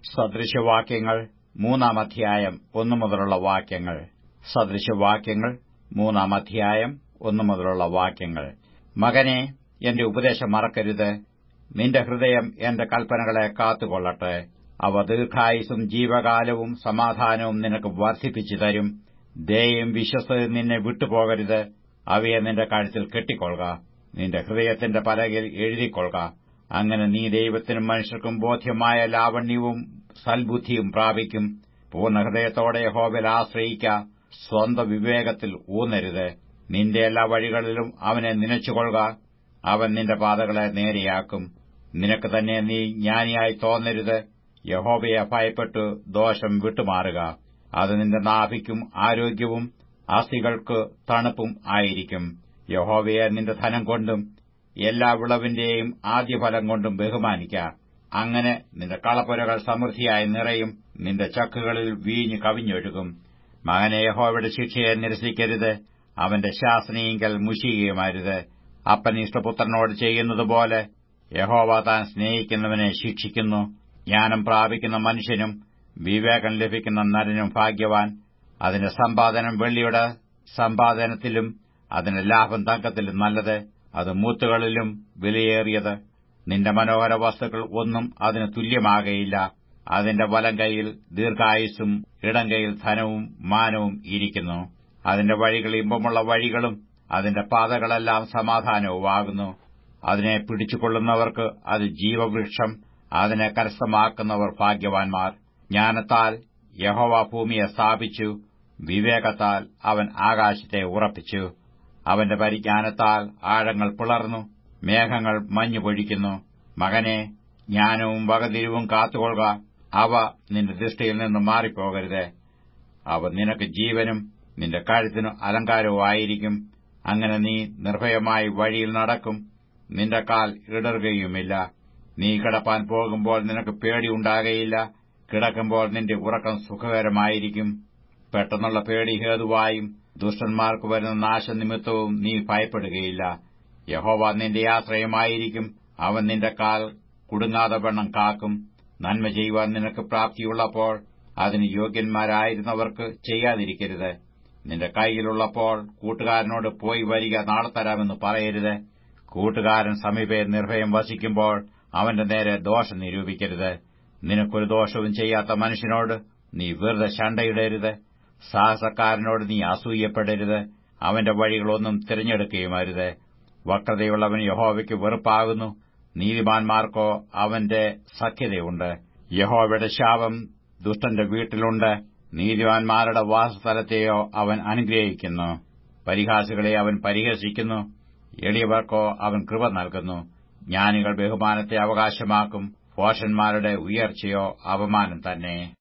സദൃശവാക്യങ്ങൾ മൂന്നാം അധ്യായം ഒന്നു മുതലുള്ള വാക്യങ്ങൾ സദൃശവാക്യങ്ങൾ മൂന്നാം അധ്യായം ഒന്നു മുതലുള്ള വാക്യങ്ങൾ മകനെ എന്റെ ഉപദേശം മറക്കരുത് നിന്റെ ഹൃദയം എന്റെ കൽപ്പനകളെ കാത്തുകൊള്ളട്ടെ അവ ദീർഘായുസും ജീവകാലവും സമാധാനവും നിനക്ക് വർദ്ധിപ്പിച്ചു തരും ദയയും വിശ്വസ്തയും നിന്നെ വിട്ടുപോകരുത് അവയെ നിന്റെ കഴുത്തിൽ കെട്ടിക്കൊള്ളുക നിന്റെ ഹൃദയത്തിന്റെ പലകയിൽ എഴുതിക്കൊള്ളുക അങ്ങനെ നീ ദൈവത്തിനും മനുഷ്യർക്കും ബോധ്യമായ ലാവണ്യവും സൽബുദ്ധിയും പ്രാപിക്കും പൂർണ്ണ ഹൃദയത്തോടെ യഹോവയിൽ ആശ്രയിക്ക സ്വന്തം വിവേകത്തിൽ ഊന്നരുത് നിന്റെ എല്ലാ വഴികളിലും അവനെ നനച്ചുകൊള്ളുക അവൻ നിന്റെ പാതകളെ നേരെയാക്കും നിനക്ക് തന്നെ നീ ജ്ഞാനിയായി തോന്നരുത് യഹോവയെ ഭയപ്പെട്ടു ദോഷം വിട്ടുമാറുക അത് നിന്റെ നാഭിക്കും ആരോഗ്യവും അസ്ഥികൾക്ക് തണുപ്പും ആയിരിക്കും യഹോവയെ നിന്റെ ധനം കൊണ്ടും എല്ലാ വിളവിന്റെയും ആദ്യഫലം കൊണ്ടും ബഹുമാനിക്ക അങ്ങനെ നിന്റെ കളപ്പുരകൾ സമൃദ്ധിയായി നിറയും നിന്റെ ചക്കുകളിൽ വീഞ്ഞ് കവിഞ്ഞൊഴുകും മകനെ യഹോവയുടെ ശിക്ഷയെ നിരസിക്കരുത് അവന്റെ ശാസനയെങ്കിൽ മുഷിയുകയുമരുത് അപ്പൻ ഇഷ്ടപുത്രനോട് ചെയ്യുന്നതുപോലെ യഹോവ താൻ സ്നേഹിക്കുന്നവനെ ശിക്ഷിക്കുന്നു ജ്ഞാനം പ്രാപിക്കുന്ന മനുഷ്യനും വിവേകം ലഭിക്കുന്ന നരനും ഭാഗ്യവാൻ അതിന്റെ സമ്പാദനം വെള്ളിയുടെ സമ്പാദനത്തിലും അതിന്റെ ലാഭം തങ്കത്തിലും നല്ലത് അത് മൂത്തുകളിലും വിലയേറിയത് നിന്റെ മനോഹര വസ്തുക്കൾ ഒന്നും അതിന് തുല്യമാകയില്ല അതിന്റെ വലം കൈയിൽ ദീർഘായുസ്സും ഇടം കൈയിൽ ധനവും മാനവും ഇരിക്കുന്നു അതിന്റെ വഴികൾ ഇമ്പമുള്ള വഴികളും അതിന്റെ പാതകളെല്ലാം സമാധാനവുമാകുന്നു അതിനെ പിടിച്ചുകൊള്ളുന്നവർക്ക് അത് ജീവവൃക്ഷം അതിനെ കരസ്ഥമാക്കുന്നവർ ഭാഗ്യവാൻമാർ ജ്ഞാനത്താൽ യഹോവ ഭൂമിയെ സ്ഥാപിച്ചു വിവേകത്താൽ അവൻ ആകാശത്തെ ഉറപ്പിച്ചു അവന്റെ പരിജ്ഞാനത്താൽ ആഴങ്ങൾ പിളർന്നു മേഘങ്ങൾ മഞ്ഞു പൊഴിക്കുന്നു മകനെ ജ്ഞാനവും വകതിരിവും കാത്തുകൊള്ളുക അവ നിന്റെ ദൃഷ്ടിയിൽ നിന്ന് മാറിപ്പോകരുത് അവ നിനക്ക് ജീവനും നിന്റെ കഴുത്തിനു അലങ്കാരവുമായിരിക്കും അങ്ങനെ നീ നിർഭയമായി വഴിയിൽ നടക്കും നിന്റെ കാൽ ഇടറുകയുമില്ല നീ കിടപ്പാൻ പോകുമ്പോൾ നിനക്ക് പേടിയുണ്ടാകയില്ല കിടക്കുമ്പോൾ നിന്റെ ഉറക്കം സുഖകരമായിരിക്കും പെട്ടെന്നുള്ള പേടി ഹേതുവായും ദുഷ്ടന്മാർക്ക് വരുന്ന നാശനിമിത്തവും നീ ഭയപ്പെടുകയില്ല യഹോവ നിന്റെ ആശ്രയമായിരിക്കും അവൻ നിന്റെ കാൽ കുടുങ്ങാതെ വണ്ണം കാക്കും നന്മ ചെയ്യുവാൻ നിനക്ക് പ്രാപ്തിയുള്ളപ്പോൾ അതിന് യോഗ്യന്മാരായിരുന്നവർക്ക് ചെയ്യാതിരിക്കരുത് നിന്റെ കൈയിലുള്ളപ്പോൾ കൂട്ടുകാരനോട് പോയി വരിക നാളെ തരാമെന്ന് പറയരുത് കൂട്ടുകാരൻ സമീപേ നിർഭയം വസിക്കുമ്പോൾ അവന്റെ നേരെ ദോഷം നിരൂപിക്കരുത് നിനക്കൊരു ദോഷവും ചെയ്യാത്ത മനുഷ്യനോട് നീ വെറുതെ ശണ്ടയിടരുത് സാഹസക്കാരനോട് നീ അസൂയപ്പെടരുത് അവന്റെ വഴികളൊന്നും തിരഞ്ഞെടുക്കുകയുമരുത് വക്രതയുള്ളവൻ യഹോവയ്ക്ക് വെറുപ്പാകുന്നു നീതിമാന്മാർക്കോ അവന്റെ സഖ്യതയുണ്ട് യഹോവയുടെ ശാപം ദുഷ്ടന്റെ വീട്ടിലുണ്ട് നീതിമാന്മാരുടെ വാസസ്ഥലത്തെയോ അവൻ അനുഗ്രഹിക്കുന്നു പരിഹാസികളെ അവൻ പരിഹസിക്കുന്നു എളിയവർക്കോ അവൻ കൃപ നൽകുന്നു ജ്ഞാനികൾ ബഹുമാനത്തെ അവകാശമാക്കും ഭോഷന്മാരുടെ ഉയർച്ചയോ അപമാനം തന്നെ